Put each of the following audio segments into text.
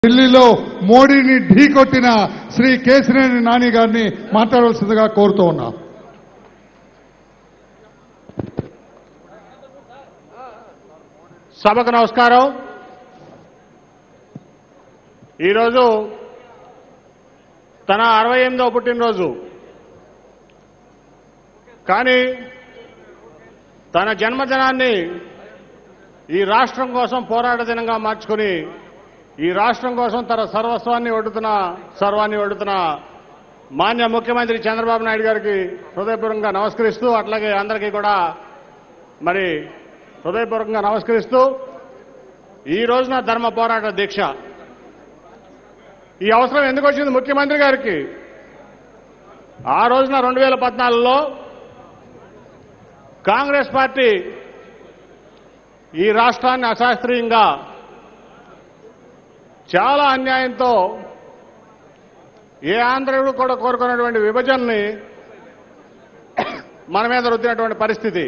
ఢిల్లీలో మోడీని ఢీకొట్టిన శ్రీ కేసినేని నాని గారిని మాట్లాడవలసిందిగా కోరుతూ ఉన్నా సభకు నమస్కారం ఈరోజు తన అరవై ఎనిమిదవ పుట్టినరోజు కానీ తన జన్మదినాన్ని ఈ రాష్ట్రం కోసం పోరాట దినంగా మార్చుకుని ఈ రాష్ట్రం కోసం తన సర్వస్వాన్ని ఒడ్డుతున్న సర్వాన్ని ఒడ్డుతున్న మాన్య ముఖ్యమంత్రి చంద్రబాబు నాయుడు గారికి హృదయపూర్వకంగా నమస్కరిస్తూ అట్లాగే అందరికీ కూడా మరి హృదయపూర్వకంగా నమస్కరిస్తూ ఈ రోజున ధర్మ పోరాట దీక్ష ఈ అవసరం ఎందుకు వచ్చింది ముఖ్యమంత్రి గారికి ఆ రోజున రెండు వేల పద్నాలుగులో కాంగ్రెస్ పార్టీ ఈ రాష్ట్రాన్ని అశాస్త్రీయంగా చాలా అన్యాయంతో ఏ ఆంధ్రుడు కూడా కోరుకున్నటువంటి విభజనని మన మీద రుద్దినటువంటి పరిస్థితి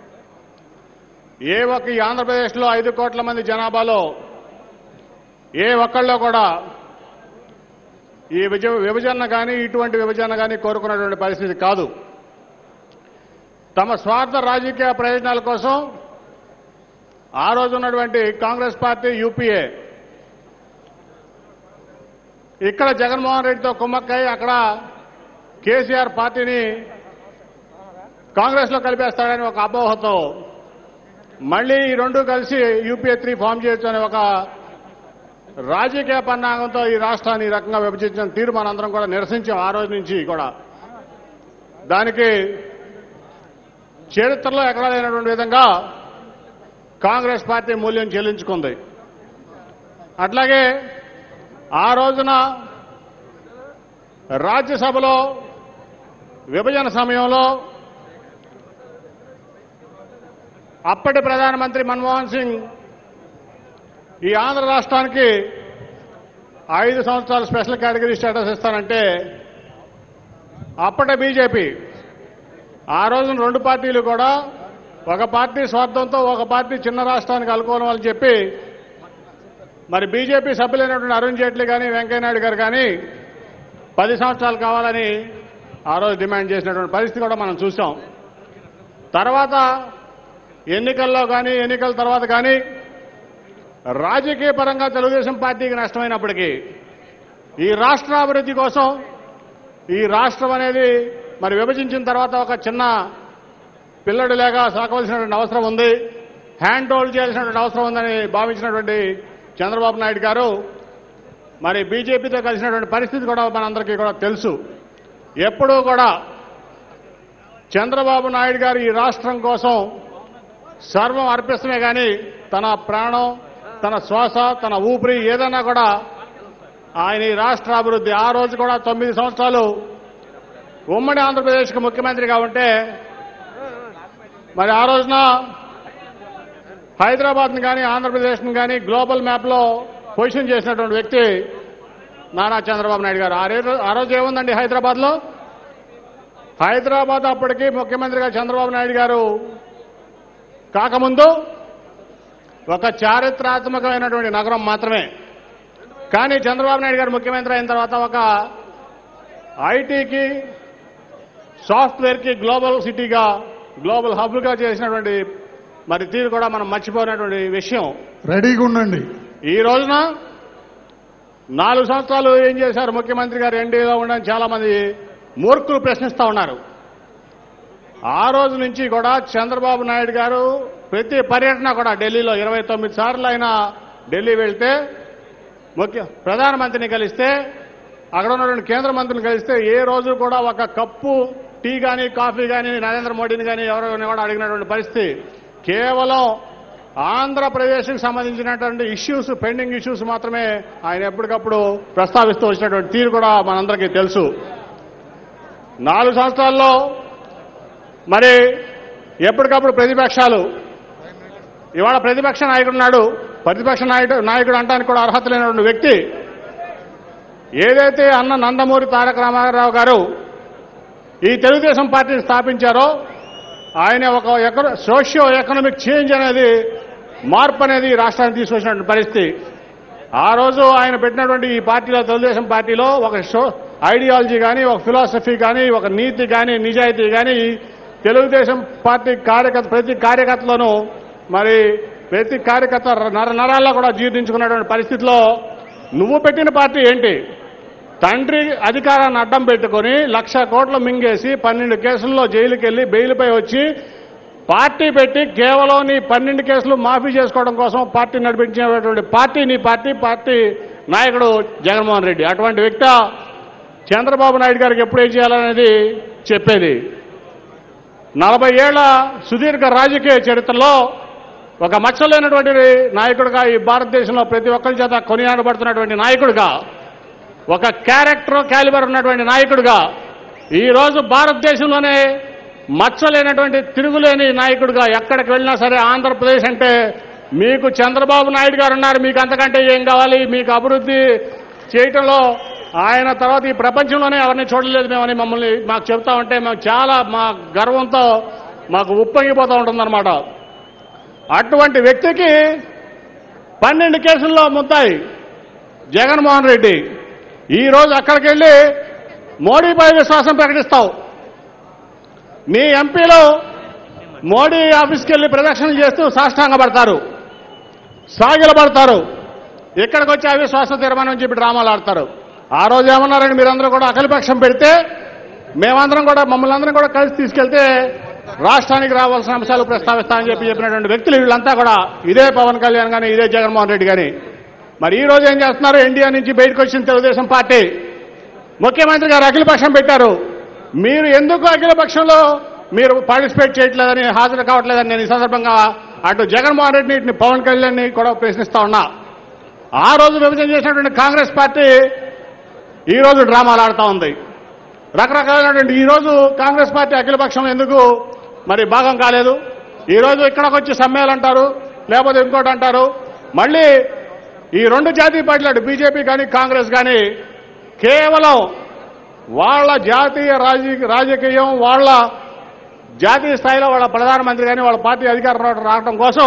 ఏ ఒక్క ఈ ఆంధ్రప్రదేశ్లో ఐదు కోట్ల మంది జనాభాలో ఏ ఒక్కళ్ళో కూడా ఈ విజ విభజన కానీ ఇటువంటి విభజన కానీ కోరుకున్నటువంటి పరిస్థితి కాదు తమ స్వార్థ రాజకీయ ప్రయోజనాల కోసం ఆ రోజు ఉన్నటువంటి కాంగ్రెస్ పార్టీ యూపీఏ ఇక్కడ జగన్మోహన్ రెడ్డితో కుమ్మక్కై అక్కడ కేసీఆర్ పార్టీని కాంగ్రెస్లో కలిపేస్తాడని ఒక అపోహతో మళ్ళీ ఈ రెండు కలిసి యూపీఏ త్రీ ఫామ్ చేయొచ్చు అనే ఒక రాజకీయ పన్నాగంతో ఈ రాష్ట్రాన్ని ఈ రకంగా విభజించిన తీరు మనందరం కూడా నిరసించాం ఆ రోజు నుంచి కూడా దానికి చరిత్రలో ఎక్కడా లేనటువంటి విధంగా కాంగ్రెస్ పార్టీ మూల్యం చెల్లించుకుంది అట్లాగే ఆ రోజున రాజ్యసభలో విభజన సమయంలో అప్పటి ప్రధానమంత్రి మన్మోహన్ సింగ్ ఈ ఆంధ్ర రాష్ట్రానికి ఐదు సంవత్సరాలు స్పెషల్ కేటగిరీ స్టేటస్ ఇస్తానంటే అప్పటి బీజేపీ ఆ రోజున రెండు పార్టీలు కూడా ఒక పార్టీ స్వార్థంతో ఒక పార్టీ చిన్న రాష్ట్రానికి అనుకూలం అని చెప్పి మరి బీజేపీ సభ్యులైనటువంటి అరుణ్ జైట్లీ కానీ వెంకయ్యనాయుడు గారు కానీ పది సంవత్సరాలు కావాలని ఆ రోజు డిమాండ్ చేసినటువంటి పరిస్థితి కూడా మనం చూసాం తర్వాత ఎన్నికల్లో కానీ ఎన్నికల తర్వాత కానీ రాజకీయ పరంగా తెలుగుదేశం పార్టీకి నష్టమైనప్పటికీ ఈ రాష్ట్ర అభివృద్ధి కోసం ఈ రాష్ట్రం అనేది మరి విభజించిన తర్వాత ఒక చిన్న పిల్లడు లేక సాకవలసినటువంటి అవసరం ఉంది హ్యాండ్ హోల్డ్ చేయాల్సినటువంటి అవసరం ఉందని భావించినటువంటి చంద్రబాబు నాయుడు గారు మరి బీజేపీతో కలిసినటువంటి పరిస్థితి కూడా మనందరికీ కూడా తెలుసు ఎప్పుడూ కూడా చంద్రబాబు నాయుడు గారు ఈ రాష్ట్రం కోసం సర్వం అర్పిస్తమే కానీ తన ప్రాణం తన శ్వాస తన ఊపిరి ఏదైనా కూడా ఆయన ఈ రాష్ట్ర అభివృద్ధి ఆ రోజు కూడా తొమ్మిది సంవత్సరాలు ఉమ్మడి ఆంధ్రప్రదేశ్కి ముఖ్యమంత్రిగా ఉంటే మరి ఆ రోజున హైదరాబాద్ని కానీ ఆంధ్రప్రదేశ్ని కానీ గ్లోబల్ మ్యాప్లో పొజిషన్ చేసినటువంటి వ్యక్తి నారా చంద్రబాబు నాయుడు గారు ఆ రోజు ఆ రోజు ఏముందండి హైదరాబాద్లో హైదరాబాద్ అప్పటికి ముఖ్యమంత్రిగా చంద్రబాబు నాయుడు గారు కాకముందు ఒక చారిత్రాత్మకమైనటువంటి నగరం మాత్రమే కానీ చంద్రబాబు నాయుడు గారు ముఖ్యమంత్రి అయిన తర్వాత ఒక ఐటీకి సాఫ్ట్వేర్కి గ్లోబల్ సిటీగా గ్లోబల్ హబ్గా చేసినటువంటి మరి తీరు కూడా మనం మర్చిపోయినటువంటి విషయం రెడీగా ఉండండి ఈ రోజున నాలుగు సంవత్సరాలు ఏం చేశారు ముఖ్యమంత్రి గారు ఎన్డీఏలో ఉండని చాలా మంది మూర్ఖులు ప్రశ్నిస్తూ ఉన్నారు ఆ రోజు నుంచి కూడా చంద్రబాబు నాయుడు గారు ప్రతి పర్యటన కూడా ఢిల్లీలో ఇరవై తొమ్మిది సార్లు ఆయన ఢిల్లీ వెళ్తే ముఖ్య ప్రధానమంత్రిని కలిస్తే అక్కడ ఉన్నటువంటి కేంద్ర మంత్రిని కలిస్తే ఏ రోజు కూడా ఒక కప్పు టీ కానీ కాఫీ కానీ నరేంద్ర మోడీని కానీ ఎవరైనా కూడా అడిగినటువంటి పరిస్థితి కేవలం ఆంధ్రప్రదేశ్కి సంబంధించినటువంటి ఇష్యూస్ పెండింగ్ ఇష్యూస్ మాత్రమే ఆయన ఎప్పటికప్పుడు ప్రస్తావిస్తూ వచ్చినటువంటి తీరు కూడా మనందరికీ తెలుసు నాలుగు సంవత్సరాల్లో మరి ఎప్పటికప్పుడు ప్రతిపక్షాలు ఇవాళ ప్రతిపక్ష నాయకుడు ఉన్నాడు ప్రతిపక్ష నాయకుడు నాయకుడు అంటానికి కూడా అర్హత లేనటువంటి వ్యక్తి ఏదైతే అన్న నందమూరి తారక రామారావు గారు ఈ తెలుగుదేశం పార్టీని స్థాపించారో ఆయన ఒక ఎకన సోషియో ఎకనామిక్ చేంజ్ అనేది మార్పు అనేది ఈ రాష్ట్రానికి తీసుకొచ్చినటువంటి పరిస్థితి ఆ రోజు ఆయన పెట్టినటువంటి ఈ పార్టీలో తెలుగుదేశం పార్టీలో ఒక షో ఐడియాలజీ కానీ ఒక ఫిలాసఫీ కానీ ఒక నీతి కానీ నిజాయితీ కానీ తెలుగుదేశం పార్టీ కార్యకర్త ప్రతి కార్యకర్తలోనూ మరి ప్రతి కార్యకర్త నర నరాల్లో కూడా జీర్ణించుకున్నటువంటి పరిస్థితిలో నువ్వు పెట్టిన పార్టీ ఏంటి తండ్రి అధికారాన్ని అడ్డం పెట్టుకొని లక్ష కోట్లు మింగేసి పన్నెండు కేసుల్లో జైలుకి వెళ్ళి బెయిల్పై వచ్చి పార్టీ పెట్టి కేవలం నీ పన్నెండు కేసులు మాఫీ చేసుకోవడం కోసం పార్టీ నడిపించినటువంటి పార్టీ నీ పార్టీ పార్టీ నాయకుడు జగన్మోహన్ రెడ్డి అటువంటి వ్యక్తి చంద్రబాబు నాయుడు గారికి ఎప్పుడు ఏం చేయాలనేది చెప్పేది నలభై ఏళ్ల సుదీర్ఘ రాజకీయ చరిత్రలో ఒక మచ్చలేనటువంటి నాయకుడిగా ఈ భారతదేశంలో ప్రతి ఒక్కరి చేత కొనియాడబడుతున్నటువంటి నాయకుడిగా ఒక క్యారెక్టర్ క్యాలిబర్ ఉన్నటువంటి నాయకుడిగా ఈ రోజు భారతదేశంలోనే మచ్చలేనటువంటి తిరుగులేని నాయకుడిగా ఎక్కడికి వెళ్ళినా సరే ఆంధ్రప్రదేశ్ అంటే మీకు చంద్రబాబు నాయుడు గారు ఉన్నారు మీకు అంతకంటే ఏం కావాలి మీకు అభివృద్ధి చేయటంలో ఆయన తర్వాత ఈ ప్రపంచంలోనే ఎవరిని చూడలేదు మేమని మమ్మల్ని మాకు చెప్తా ఉంటే మేము చాలా మా గర్వంతో మాకు ఉప్పొంగిపోతూ ఉంటుందన్నమాట అటువంటి వ్యక్తికి పన్నెండు కేసుల్లో ముద్దాయి జగన్మోహన్ రెడ్డి ఈ రోజు అక్కడికి వెళ్ళి మోడీపై విశ్వాసం ప్రకటిస్తావు మీ ఎంపీలు మోడీ ఆఫీస్కి వెళ్ళి ప్రదక్షిణలు చేస్తూ సాష్టాంగపడతారు సాగిలపడతారు ఇక్కడికి వచ్చి అవిశ్వాస తీర్మానం చెప్పి డ్రామాలు ఆడతారు ఆ రోజు ఏమన్నారండి మీరందరూ కూడా అఖిలపక్షం పెడితే మేమందరం కూడా మమ్మల్ని అందరం కూడా కలిసి తీసుకెళ్తే రాష్ట్రానికి రావాల్సిన అంశాలు ప్రస్తావిస్తామని చెప్పి చెప్పినటువంటి వ్యక్తులు వీళ్ళంతా కూడా ఇదే పవన్ కళ్యాణ్ కానీ ఇదే జగన్మోహన్ రెడ్డి కానీ మరి ఈ రోజు ఏం చేస్తున్నారు ఇండియా నుంచి బయటకు వచ్చిన తెలుగుదేశం పార్టీ ముఖ్యమంత్రి గారు అఖిలపక్షం పెట్టారు మీరు ఎందుకు అఖిలపక్షంలో మీరు పార్టిసిపేట్ చేయట్లేదని హాజరు కావట్లేదని నేను ఈ సందర్భంగా అటు జగన్మోహన్ రెడ్డిని ఇటు పవన్ కళ్యాణ్ని కూడా ప్రశ్నిస్తా ఉన్నా ఆ రోజు విభజన చేసినటువంటి కాంగ్రెస్ పార్టీ ఈ రోజు డ్రామాలు ఆడుతూ ఉంది రకరకాలైనటువంటి ఈ రోజు కాంగ్రెస్ పార్టీ అఖిలపక్షం ఎందుకు మరి భాగం కాలేదు ఈ రోజు ఇక్కడికి వచ్చి సమ్మెలు అంటారు లేకపోతే ఇంకోటి అంటారు మళ్ళీ ఈ రెండు జాతీయ పార్టీలు అటు బీజేపీ కానీ కాంగ్రెస్ కానీ కేవలం వాళ్ళ జాతీయ రాజకీయ రాజకీయం వాళ్ళ జాతీయ స్థాయిలో వాళ్ళ ప్రధానమంత్రి కానీ వాళ్ళ పార్టీ అధికారం రావడం కోసం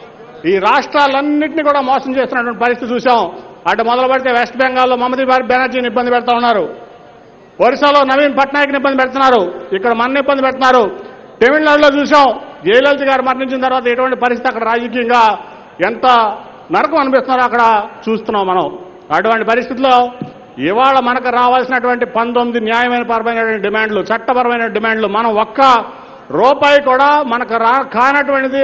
ఈ రాష్ట్రాలన్నింటినీ కూడా మోసం చేస్తున్నటువంటి పరిస్థితి చూసాం అటు మొదలు పెడితే వెస్ట్ బెంగాల్లో మమతా బెనర్జీని ఇబ్బంది పెడతా ఉన్నారు ఒరిస్సాలో నవీన్ పట్నాయక్ని ఇబ్బంది పెడుతున్నారు ఇక్కడ మన ఇబ్బంది పెడుతున్నారు తమిళనాడులో చూసాం జయలలిత గారు మరణించిన తర్వాత ఎటువంటి పరిస్థితి అక్కడ రాజకీయంగా ఎంత నరకం అనిపిస్తున్నారో అక్కడ చూస్తున్నాం మనం అటువంటి పరిస్థితుల్లో ఇవాళ మనకు రావాల్సినటువంటి పంతొమ్మిది న్యాయమైన పరమైనటువంటి డిమాండ్లు చట్టపరమైన డిమాండ్లు మనం ఒక్క రూపాయి కూడా మనకు రా కానటువంటిది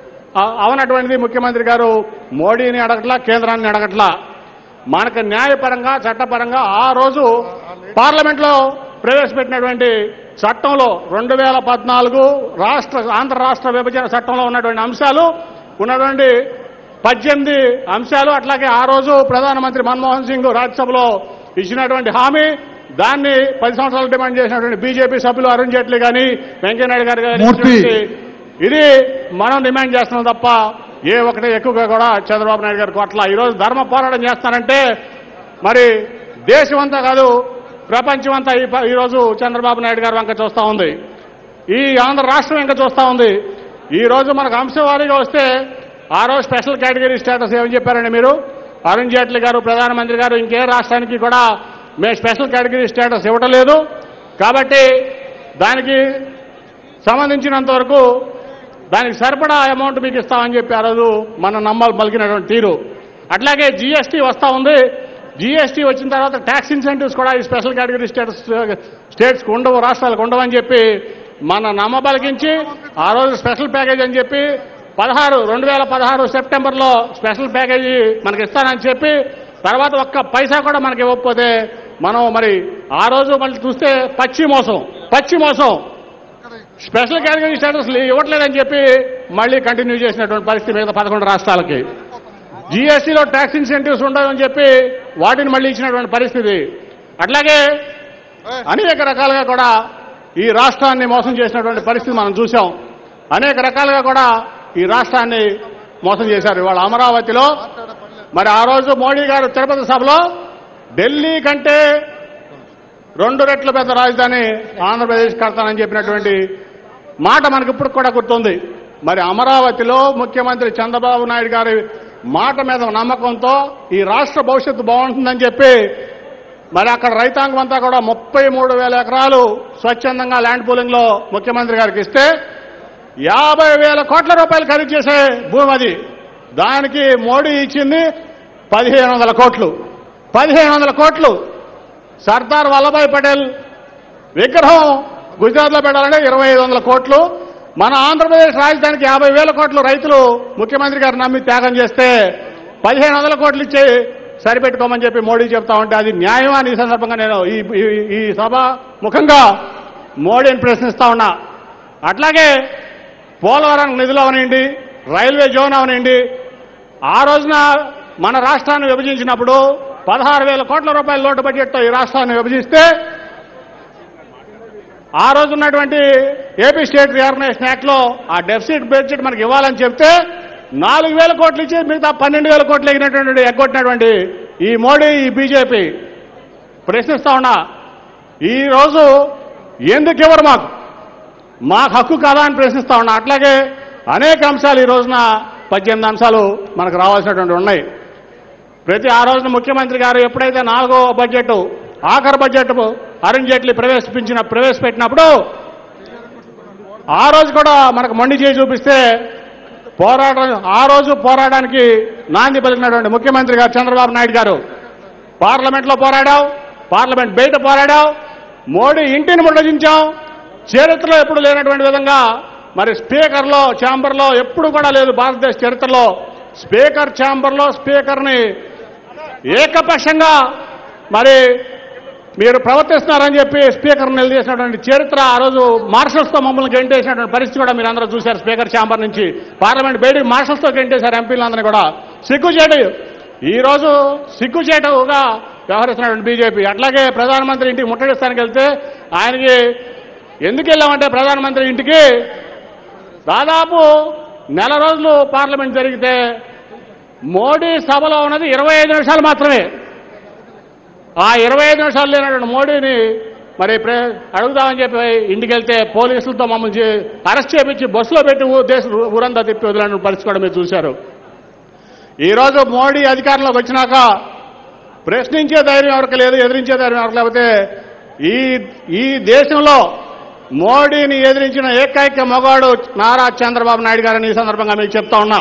అ- అవనటువంటిది ముఖ్యమంత్రి గారు మోడీని అడగట్లా కేంద్రాన్ని అడగట్లా మనకు న్యాయపరంగా చట్టపరంగా ఆ రోజు పార్లమెంట్లో ప్రవేశపెట్టినటువంటి చట్టంలో రెండు వేల పద్నాలుగు రాష్ట్ర ఆంధ్ర రాష్ట్ర విభజన చట్టంలో ఉన్నటువంటి అంశాలు ఉన్నటువంటి పద్దెనిమిది అంశాలు అట్లాగే ఆ రోజు ప్రధానమంత్రి మన్మోహన్ సింగ్ రాజ్యసభలో ఇచ్చినటువంటి హామీ దాన్ని పది సంవత్సరాలు డిమాండ్ చేసినటువంటి బీజేపీ సభ్యులు అరుణ్ జైట్లీ కానీ వెంకయ్యనాయుడు గారు కానీ మూర్తి. ఇది మనం డిమాండ్ చేస్తున్నాం తప్ప ఏ ఒక్కటి ఎక్కువగా కూడా చంద్రబాబు నాయుడు గారికి అట్లా ఈరోజు ధర్మ పోరాటం చేస్తానంటే మరి దేశం అంతా కాదు ప్రపంచం అంతా ఈ ప- ఈరోజు చంద్రబాబు నాయుడు గారు వంక చూస్తూ ఉంది ఈ ఆంధ్ర రాష్ట్రం ఇంకా చూస్తూ ఉంది ఈ రోజు మనకు అంశవారీగా వస్తే ఆ రోజు స్పెషల్ కేటగిరీ స్టేటస్ ఏమని చెప్పారండి మీరు అరుణ్ జైట్లీ గారు ప్రధానమంత్రి గారు ఇంకే రాష్ట్రానికి కూడా మేము స్పెషల్ కేటగిరీ స్టేటస్ ఇవ్వటం లేదు కాబట్టి దానికి సంబంధించినంత వరకు దానికి సరిపడా అమౌంట్ మీకు ఇస్తామని చెప్పి ఆ రోజు మన నమ్మాలు పలికినటువంటి తీరు అట్లాగే జీఎస్టీ వస్తా ఉంది జీఎస్టీ వచ్చిన తర్వాత ట్యాక్స్ ఇన్సెంటివ్స్ కూడా ఈ స్పెషల్ కేటగిరీ స్టేటస్ స్టేట్స్కి ఉండవు రాష్ట్రాలకు ఉండవని చెప్పి మన నమ్మ పలికించి ఆ రోజు స్పెషల్ ప్యాకేజ్ అని చెప్పి పదహారు రెండు వేల పదహారు సెప్టెంబర్లో స్పెషల్ ప్యాకేజీ మనకి ఇస్తానని చెప్పి తర్వాత ఒక్క పైసా కూడా మనకి ఇవ్వకపోతే మనం మరి ఆ రోజు మళ్ళీ చూస్తే పచ్చి మోసం పచ్చి మోసం స్పెషల్ కేటగిరీ స్టేటస్ ఇవ్వట్లేదని చెప్పి మళ్ళీ కంటిన్యూ చేసినటువంటి పరిస్థితి మిగతా పదకొండు రాష్ట్రాలకి జీఎస్టీలో ట్యాక్స్ ఇన్సెంటివ్స్ ఉండవని చెప్పి వాటిని మళ్ళీ ఇచ్చినటువంటి పరిస్థితి అట్లాగే అనేక రకాలుగా కూడా ఈ రాష్ట్రాన్ని మోసం చేసినటువంటి పరిస్థితి మనం చూసాం అనేక రకాలుగా కూడా ఈ రాష్ట్రాన్ని మోసం చేశారు ఇవాళ అమరావతిలో మరి ఆ రోజు మోడీ గారు తిరుపతి సభలో ఢిల్లీ కంటే రెండు రెట్ల పెద్ద రాజధాని ఆంధ్రప్రదేశ్ కడతానని చెప్పినటువంటి మాట మనకి ఇప్పుడు కూడా గుర్తుంది మరి అమరావతిలో ముఖ్యమంత్రి చంద్రబాబు నాయుడు గారి మాట మీద నమ్మకంతో ఈ రాష్ట్ర భవిష్యత్తు బాగుంటుందని చెప్పి మరి అక్కడ రైతాంగం అంతా కూడా ముప్పై మూడు వేల ఎకరాలు స్వచ్ఛందంగా ల్యాండ్ పూలింగ్ లో ముఖ్యమంత్రి గారికి ఇస్తే యాభై వేల కోట్ల రూపాయలు ఖరీదు చేసే భూమి అది దానికి మోడీ ఇచ్చింది పదిహేను వందల కోట్లు పదిహేను వందల కోట్లు సర్దార్ వల్లభాయ్ పటేల్ విగ్రహం గుజరాత్లో పెట్టాలంటే ఇరవై ఐదు వందల కోట్లు మన ఆంధ్రప్రదేశ్ రాజధానికి యాభై వేల కోట్లు రైతులు ముఖ్యమంత్రి గారు నమ్మి త్యాగం చేస్తే పదిహేను వందల కోట్లు ఇచ్చి సరిపెట్టుకోమని చెప్పి మోడీ చెప్తా ఉంటే అది న్యాయం అని ఈ సందర్భంగా నేను ఈ ఈ- ఈ సభ ముఖంగా మోడీని ప్రశ్నిస్తా ఉన్నా అట్లాగే పోలవరం నిధులు అవనండి రైల్వే జోన్ అవనండి ఆ రోజున మన రాష్ట్రాన్ని విభజించినప్పుడు పదహారు వేల కోట్ల రూపాయల లోటు బడ్జెట్తో ఈ రాష్ట్రాన్ని విభజిస్తే ఆ రోజు ఉన్నటువంటి ఏపీ స్టేట్ రిఆర్గనైజేషన్ యాక్ట్ లో ఆ డెఫిసిట్ బడ్జెట్ మనకి ఇవ్వాలని చెప్తే నాలుగు వేల కోట్లు ఇచ్చి మిగతా పన్నెండు వేల కోట్లు ఎగినటువంటి ఎగ్గొట్టినటువంటి ఈ మోడీ ఈ బీజేపీ ప్రశ్నిస్తా ఉన్నా ఈ రోజు ఎందుకు ఇవ్వరు మాకు మాకు హక్కు కాదా అని ప్రశ్నిస్తా ఉన్నా అట్లాగే అనేక అంశాలు ఈ రోజున పద్దెనిమిది అంశాలు మనకు రావాల్సినటువంటి ఉన్నాయి ప్రతి ఆ రోజున ముఖ్యమంత్రి గారు ఎప్పుడైతే నాలుగో బడ్జెట్ ఆఖరి బడ్జెట్ అరుణ్ జైట్లీ ప్రవేశించిన ప్రవేశపెట్టినప్పుడు ఆ రోజు కూడా మనకు మొండి చేయి చూపిస్తే పోరాటం ఆ రోజు పోరాటానికి నాంది పలికినటువంటి ముఖ్యమంత్రి గారు చంద్రబాబు నాయుడు గారు పార్లమెంట్లో పోరాడావు పార్లమెంట్ బయట పోరాడావు మోడీ ఇంటిని ముట్టజించాం చరిత్రలో ఎప్పుడు లేనటువంటి విధంగా మరి స్పీకర్లో ఛాంబర్లో ఎప్పుడు కూడా లేదు భారతదేశ చరిత్రలో స్పీకర్ ఛాంబర్లో స్పీకర్ని ఏకపక్షంగా మరి మీరు ప్రవర్తిస్తున్నారని చెప్పి స్పీకర్ నిలదీసినటువంటి చరిత్ర ఆ రోజు మార్షల్స్తో మమ్మల్ని గెంటేసినటువంటి పరిస్థితి కూడా మీరు అందరూ చూశారు స్పీకర్ ఛాంబర్ నుంచి పార్లమెంట్ బయటికి మార్షల్స్తో గెంటేశారు ఎంపీలందరినీ కూడా సిగ్గుచేటు ఈ రోజు సిగ్గుచేటుగా వ్యవహరిస్తున్నటువంటి బీజేపీ అట్లాగే ప్రధానమంత్రి ఇంటికి ముట్టడిస్తానికి వెళ్తే ఆయనకి ఎందుకు వెళ్ళామంటే ప్రధానమంత్రి ఇంటికి దాదాపు నెల రోజులు పార్లమెంట్ జరిగితే మోడీ సభలో ఉన్నది ఇరవై ఐదు నిమిషాలు మాత్రమే ఆ ఇరవై ఐదు నిమిషాలు లేనటువంటి మోడీని మరి ప్రే- అడుగుదామని చెప్పి ఇంటికి వెళ్తే పోలీసులతో మమ్మల్ని చే- అరెస్ట్ చేపించి బస్సులో పెట్టి ఊ- దేశ ఊరంతా తిప్పి వదిలిన పరిస్థితి కూడా మీరు చూశారు ఈరోజు మోడీ అధికారంలోకి వచ్చినాక ప్రశ్నించే ధైర్యం ఎవరికి లేదు ఎదిరించే ధైర్యం ఎవరికి లేకపోతే ఈ ఈ దేశంలో మోడీని ఎదిరించిన ఏకైక మగవాడు నారా చంద్రబాబు నాయుడు గారని ఈ సందర్భంగా మీకు చెప్తా ఉన్నా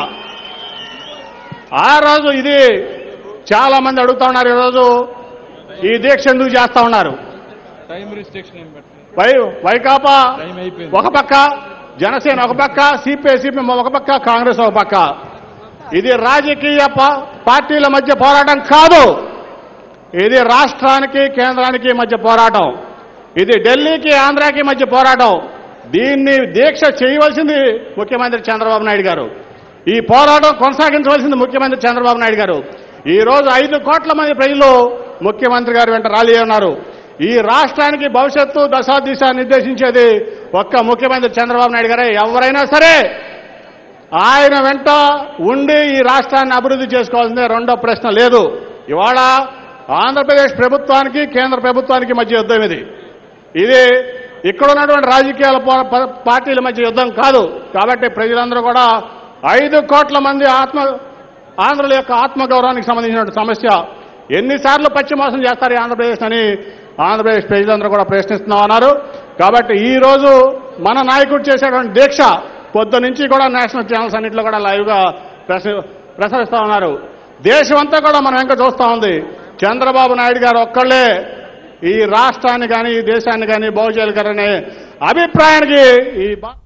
ఆ రోజు ఇది చాలా మంది అడుగుతా ఉన్నారు ఈరోజు ఈ దీక్ష ఎందుకు చేస్తా ఉన్నారు టైం రిస్ట్రిక్షన్ ఏం పెట్టలేదు వై వైకాపా టైం అయిపోయింది ఒక పక్క జనసేన ఒక పక్క సిపిఐ సిపిఎం ఒక పక్క కాంగ్రెస్ ఒక పక్క ఇది రాజకీయ పా- పార్టీల మధ్య పోరాటం కాదు ఇది రాష్ట్రానికి కేంద్రానికి మధ్య పోరాటం ఇది ఢిల్లీకి ఆంధ్రాకి మధ్య పోరాటం దీన్ని దీక్ష చేయవలసింది ముఖ్యమంత్రి చంద్రబాబు నాయుడు గారు ఈ పోరాటం కొనసాగించవలసింది ముఖ్యమంత్రి చంద్రబాబు నాయుడు గారు ఈ రోజు ఐదు కోట్ల మంది ప్రజలు ముఖ్యమంత్రి గారు వెంట ర్యాలీ ఉన్నారు ఈ రాష్ట్రానికి భవిష్యత్తు దశా దిశ నిర్దేశించేది ఒక్క ముఖ్యమంత్రి చంద్రబాబు నాయుడు గారే ఎవరైనా సరే ఆయన వెంట ఉండి ఈ రాష్ట్రాన్ని అభివృద్ధి చేసుకోవాల్సిందే రెండో ప్రశ్న లేదు ఇవాళ ఆంధ్రప్రదేశ్ ప్రభుత్వానికి కేంద్ర ప్రభుత్వానికి మధ్య యుద్ధం ఇది ఇది ఇక్కడ ఉన్నటువంటి రాజకీయాల పో- ప- పార్టీల మధ్య యుద్ధం కాదు కాబట్టి ప్రజలందరూ కూడా ఐదు కోట్ల మంది ఆత్మ ఆంధ్రుల యొక్క ఆత్మగౌరవానికి సంబంధించిన సమస్య ఎన్నిసార్లు పశ్చిమోసం చేస్తారు ఈ ఆంధ్రప్రదేశ్ అని ఆంధ్రప్రదేశ్ ప్రజలందరూ కూడా ప్రశ్నిస్తున్నాం అన్నారు కాబట్టి ఈ రోజు మన నాయకుడు చేసేటువంటి దీక్ష పొద్దు నుంచి కూడా నేషనల్ ఛానల్స్ అన్నింటిలో కూడా లైవ్గా ప్రస- ప్రసరిస్తా ఉన్నారు దేశమంతా కూడా మనం ఇంకా చూస్తా ఉంది చంద్రబాబు నాయుడు గారు ఒక్కళ్ళే ఈ రాష్ట్రాన్ని కానీ ఈ దేశాన్ని కానీ బాగు చేయగలరనే అభిప్రాయానికి ఈ బా-